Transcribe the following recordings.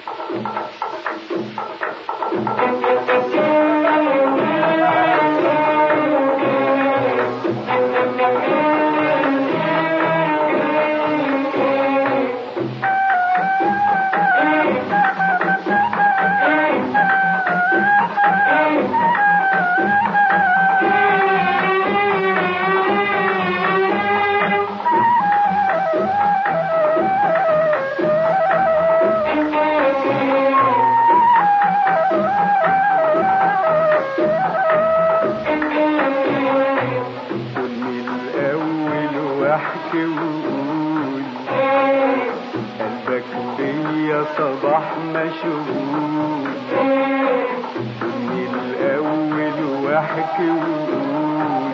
قول من الأول واحكي وقول قلبك بيا صباح مشغول قول من الأول واحكي وقول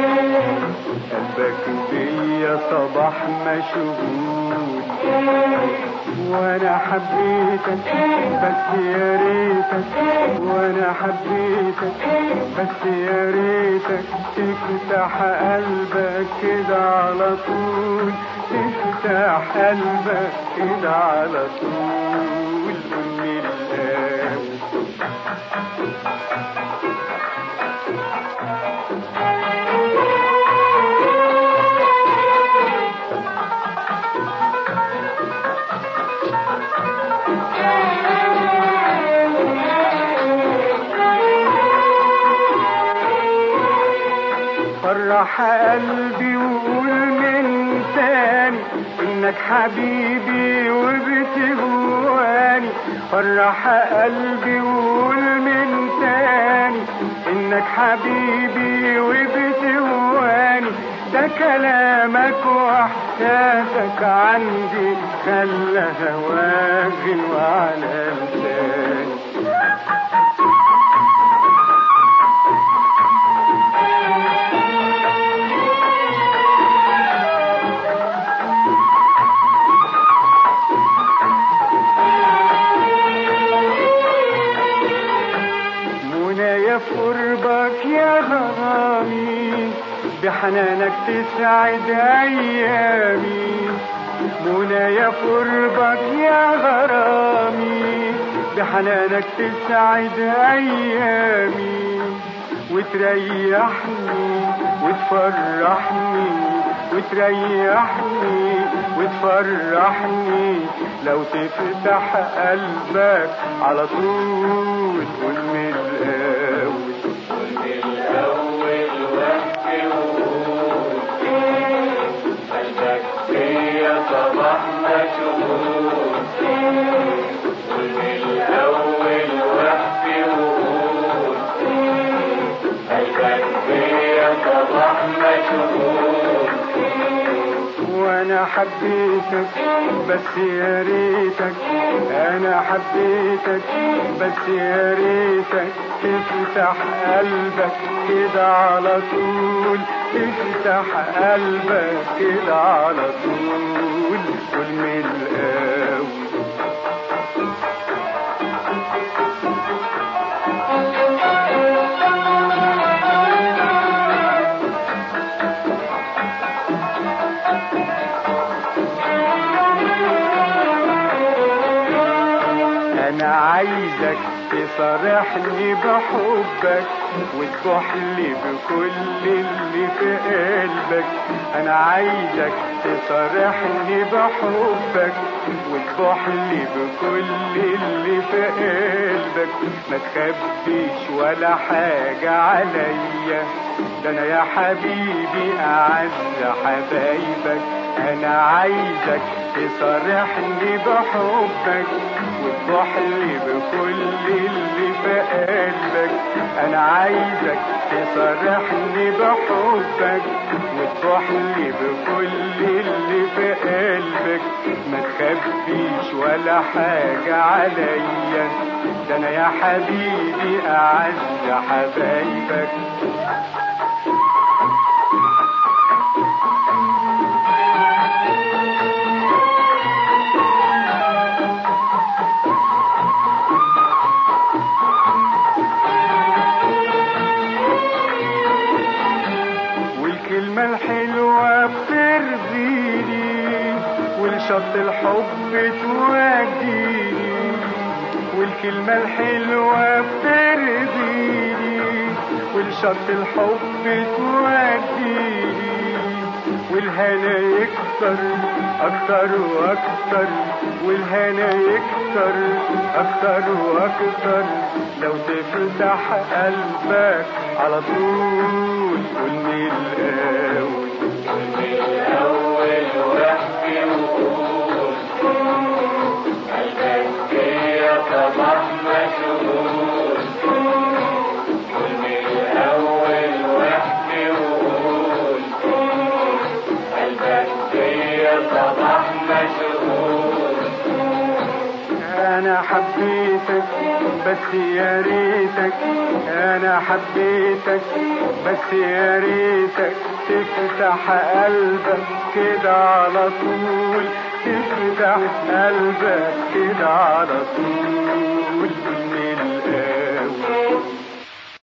قلبك بيا صباح مشغول وانا حبيتك بس يا ريتك وانا حبيتك بس يا ريتك تفتح قلبك كده على طول تفتح قلبك كده على طول من الآن فرح قلبي وقول من تاني انك حبيبي وبتهواني فرح قلبي وقول من تاني انك حبيبي وبتهواني ده كلامك واحساسك عندي خلى هواك وعلى لساني منى يا في قربك يا غرامي بحنانك تسعد ايامي منى يا في قربك يا غرامي بحنانك تسعد ايامي وتريحني وتفرحني وتريحني وتفرحني لو تفتح قلبك على طول قول من الاول وانا حبيتك بس يا ريتك انا حبيتك بس يا ريتك تفتح قلبك كده على طول تفتح قلبك كده على طول قول من الاول انا عايزك تصارحني بحبك وتكحلي بكل اللي في قلبك انا عايزك تصارحني بحبك وتكحلي بكل اللي في قلبك ما تخبيش ولا حاجة عليا ده انا يا حبيبي اعز حبايبك انا عايزك تصارحني بحبك وتضحلي بكل اللي في قلبك انا عايزك تصارحني بحبك وتضحلي بكل اللي في قلبك ما تخبيش ولا حاجة عليا ده انا يا حبيبي اعز حبايبك والكلمة الحلوة بترضيني والشط الحب توديني والكلمة الحلوة بترضيني والشرط الحب توديني والهنا يكتر اكتر واكتر والهنا يكتر اكتر واكتر لو تفتح قلبك على طول قول من الاول الأول واحكي وقول قلبك يا صباح مشغول قول من الأول واحكي وقول قلبك يا صباح مشغول انا حبيتك بس يا ريتك انا حبيتك بس يا ريتك تفتح قلبك كده على طول تفتح قلبك كده على طول